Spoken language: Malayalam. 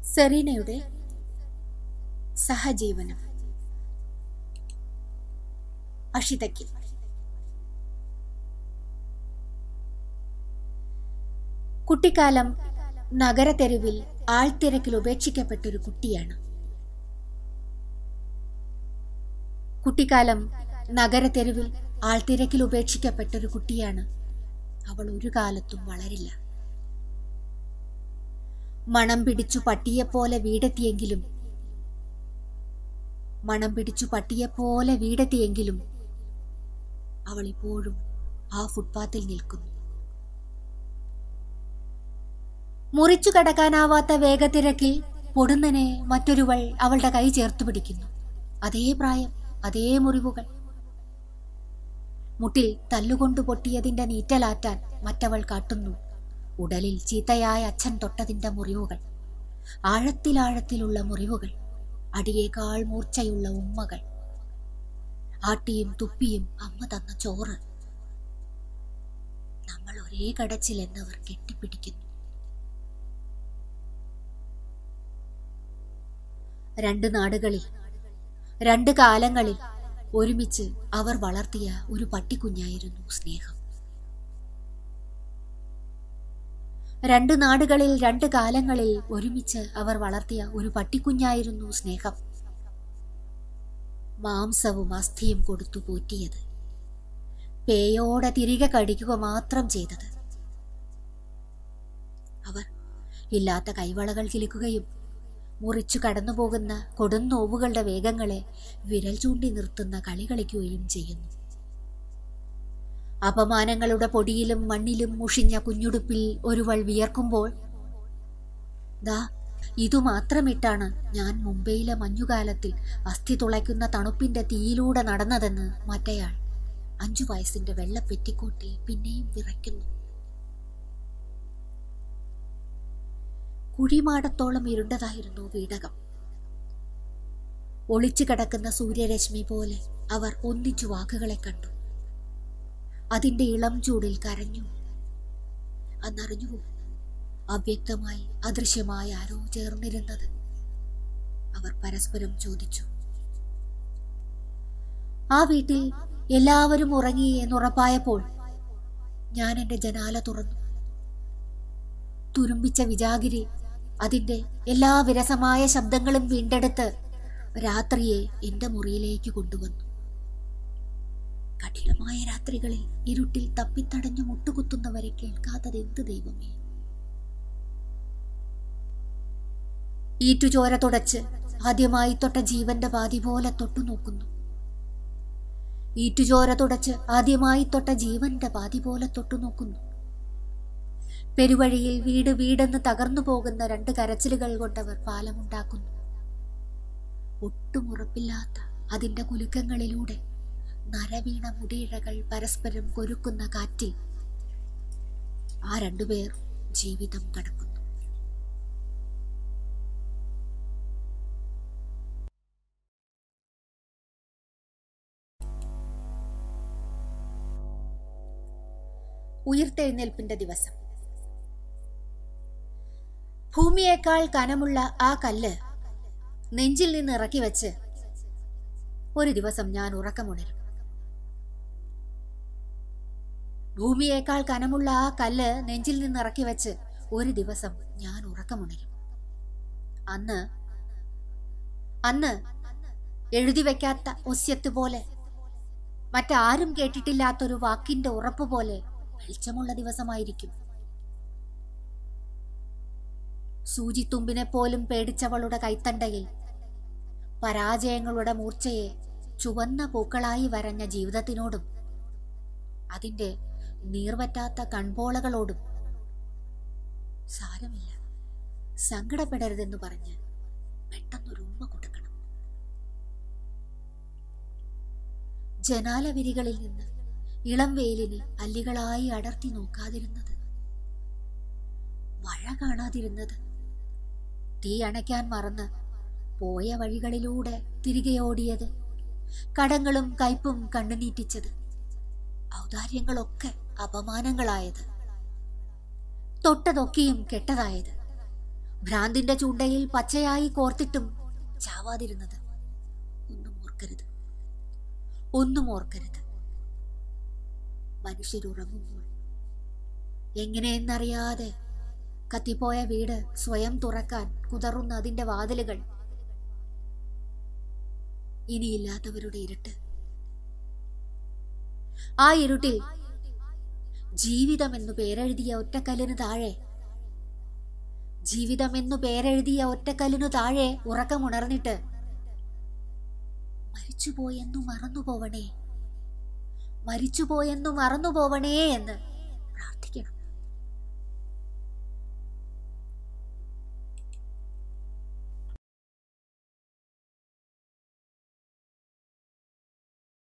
സെറീനയുടെ സഹജീവനം അഷിതയ്ക്ക് കുട്ടിക്കാലം നഗരതെരുവിൽ ആൾത്തിരക്കിൽ ഉപേക്ഷിക്കപ്പെട്ടൊരു കുട്ടിയാണ് കുട്ടിക്കാലം നഗരതെരുവിൽ ആൾത്തിരക്കിൽ ഉപേക്ഷിക്കപ്പെട്ടൊരു കുട്ടിയാണ് അവൾ ഒരു കാലത്തും വളരില്ല മണം പിടിച്ചു പട്ടിയെപ്പോലെ വീടെത്തിയെങ്കിലും മണം പിടിച്ചു പട്ടിയെപ്പോലെ വീടെത്തിയെങ്കിലും അവൾ ഇപ്പോഴും ആ ഫുട്പാത്തിൽ നിൽക്കുന്നു മുറിച്ചു കടക്കാനാവാത്ത വേഗത്തിരക്കിൽ പൊടുന്നനെ മറ്റൊരുവൾ അവളുടെ കൈ ചേർത്തു പിടിക്കുന്നു അതേ പ്രായം അതേ മുറിവുകൾ മുട്ടിൽ തല്ലുകൊണ്ടു പൊട്ടിയതിന്റെ നീറ്റലാറ്റാൻ മറ്റവൾ കാട്ടുന്നു ഉടലിൽ ചീത്തയായ അച്ഛൻ തൊട്ടതിന്റെ മുറിവുകൾ ആഴത്തിലാഴത്തിലുള്ള മുറിവുകൾ അടിയേക്കാൾ മൂർച്ചയുള്ള ഉമ്മകൾ ആട്ടിയും തുപ്പിയും അമ്മ തന്ന ചോറ് നമ്മൾ ഒരേ കടച്ചിൽ എന്നവർ കെട്ടിപ്പിടിക്കുന്നു രണ്ട് നാടുകളിൽ രണ്ട് കാലങ്ങളിൽ ഒരുമിച്ച് അവർ വളർത്തിയ ഒരു പട്ടിക്കുഞ്ഞായിരുന്നു സ്നേഹം രണ്ട് നാടുകളിൽ രണ്ട് കാലങ്ങളിൽ ഒരുമിച്ച് അവർ വളർത്തിയ ഒരു പട്ടിക്കുഞ്ഞായിരുന്നു സ്നേഹം മാംസവും അസ്ഥിയും കൊടുത്തു പോറ്റിയത് പേയോടെ തിരികെ കടിക്കുക മാത്രം ചെയ്തത് അവർ ഇല്ലാത്ത കൈവളകൾ കിലുക്കുകയും മുറിച്ചു കടന്നുപോകുന്ന കൊടുന്നോവുകളുടെ വേഗങ്ങളെ വിരൽ ചൂണ്ടി നിർത്തുന്ന കളി കളിക്കുകയും ചെയ്യുന്നു അപമാനങ്ങളുടെ പൊടിയിലും മണ്ണിലും മുഷിഞ്ഞ കുഞ്ഞുടുപ്പിൽ ഒരുവൾ വിയർക്കുമ്പോൾ ദാ ഇതു മാത്രമിട്ടാണ് ഞാൻ മുംബൈയിലെ മഞ്ഞുകാലത്തിൽ അസ്ഥി തുളയ്ക്കുന്ന തണുപ്പിന്റെ തീയിലൂടെ നടന്നതെന്ന് മറ്റയാൾ അഞ്ചു വയസ്സിന്റെ വെള്ള പെറ്റിക്കോട്ടിൽ പിന്നെയും വിറയ്ക്കുന്നു കുഴിമാടത്തോളം ഇരുണ്ടതായിരുന്നു വീടകം ഒളിച്ചു കിടക്കുന്ന സൂര്യരശ്മി പോലെ അവർ ഒന്നിച്ചു വാക്കുകളെ കണ്ടു അതിന്റെ ഇളം ചൂടിൽ കരഞ്ഞു അന്നറിഞ്ഞു അവ്യക്തമായി അദൃശ്യമായ ആരോ ചേർന്നിരുന്നത് അവർ പരസ്പരം ചോദിച്ചു ആ വീട്ടിൽ എല്ലാവരും ഉറങ്ങി എന്നുറപ്പായപ്പോൾ ഞാൻ എന്റെ ജനാല തുറന്നു തുരുമ്പിച്ച വിജാഗിരി അതിന്റെ എല്ലാ വിരസമായ ശബ്ദങ്ങളും വീണ്ടെടുത്ത് രാത്രിയെ എന്റെ മുറിയിലേക്ക് കൊണ്ടുവന്നു കഠിനമായ രാത്രികളിൽ ഇരുട്ടിൽ തപ്പിത്തടഞ്ഞു മുട്ടുകുത്തുന്നവരെ കേൾക്കാത്തത് എന്ത് ദൈവമേ ഈറ്റുചോര തുടച്ച് ആദ്യമായി തൊട്ട ജീവന്റെ പാതി പോലെ തൊട്ടു നോക്കുന്നു ഈറ്റുചോര തുടച്ച് ആദ്യമായി തൊട്ട ജീവന്റെ പാതി പോലെ തൊട്ടു നോക്കുന്നു പെരുവഴിയിൽ വീട് വീടെന്ന് തകർന്നു പോകുന്ന രണ്ട് കരച്ചിലുകൾ കൊണ്ടവർ പാലമുണ്ടാക്കുന്നു ഒട്ടും ഉറപ്പില്ലാത്ത അതിന്റെ കുലുക്കങ്ങളിലൂടെ നരവീണ മുടിയിഴകൾ പരസ്പരം കൊരുക്കുന്ന കാറ്റിൽ ആ രണ്ടുപേർ ജീവിതം കടക്കുന്നു ഉയർത്തെഴുന്നേൽപ്പിന്റെ ദിവസം ഭൂമിയേക്കാൾ കനമുള്ള ആ കല്ല് നെഞ്ചിൽ നിന്ന് ഇറക്കി വെച്ച് ഒരു ദിവസം ഞാൻ ഉറക്കമുണരും ഭൂമിയേക്കാൾ കനമുള്ള ആ കല്ല് നെഞ്ചിൽ നിന്ന് ഇറക്കി വെച്ച് ഒരു ദിവസം ഞാൻ ഉറക്കമുണരും അന്ന് അന്ന് എഴുതി വെക്കാത്ത ഒസ്യത്ത് പോലെ മറ്റാരും കേട്ടിട്ടില്ലാത്തൊരു വാക്കിന്റെ ഉറപ്പ് പോലെ വെളിച്ചമുള്ള ദിവസമായിരിക്കും സൂചിത്തുമ്പിനെ പോലും പേടിച്ചവളുടെ കൈത്തണ്ടയിൽ പരാജയങ്ങളുടെ മൂർച്ചയെ ചുവന്ന പൂക്കളായി വരഞ്ഞ ജീവിതത്തിനോടും അതിന്റെ നീർവറ്റാത്ത കൺപോളകളോടും സാരമില്ല സങ്കടപ്പെടരുതെന്ന് പറഞ്ഞ് പെട്ടെന്നൊരു ഉമ്മ കൊടുക്കണം ജനാലവിരികളിൽ നിന്ന് ഇളം വെയിലിന് അല്ലികളായി അടർത്തി നോക്കാതിരുന്നത് മഴ കാണാതിരുന്നത് തീ അണയ്ക്കാൻ മറന്ന് പോയ വഴികളിലൂടെ തിരികെ ഓടിയത് കടങ്ങളും കയ്പും കണ്ണുനീറ്റിച്ചത് ഔദാര്യങ്ങളൊക്കെ അപമാനങ്ങളായത് തൊട്ടതൊക്കെയും കെട്ടതായത് ഭ്രാന്തിന്റെ ചൂണ്ടയിൽ പച്ചയായി കോർത്തിട്ടും ചാവാതിരുന്നത് ഒന്നും ഓർക്കരുത് ഒന്നും ഓർക്കരുത് മനുഷ്യരുറങ്ങുമ്പോൾ എങ്ങനെയെന്നറിയാതെ കത്തിപ്പോയ വീട് സ്വയം തുറക്കാൻ കുതറുന്ന അതിന്റെ വാതിലുകൾ ഇനിയില്ലാത്തവരുടെ ഇരുട്ട് ആ ഇരുട്ടിൽ ജീവിതം എന്നു പേരെഴുതിയ ഒറ്റക്കല്ലിന് താഴെ ജീവിതം എന്നു പേരെഴുതിയ ഒറ്റക്കല്ലിനു താഴെ ഉറക്കമുണർന്നിട്ട് മരിച്ചുപോയെന്നു മറന്നുപോവണേ മരിച്ചുപോയെന്നു മറന്നുപോവണേ എന്ന് പ്രാർത്ഥിക്കണം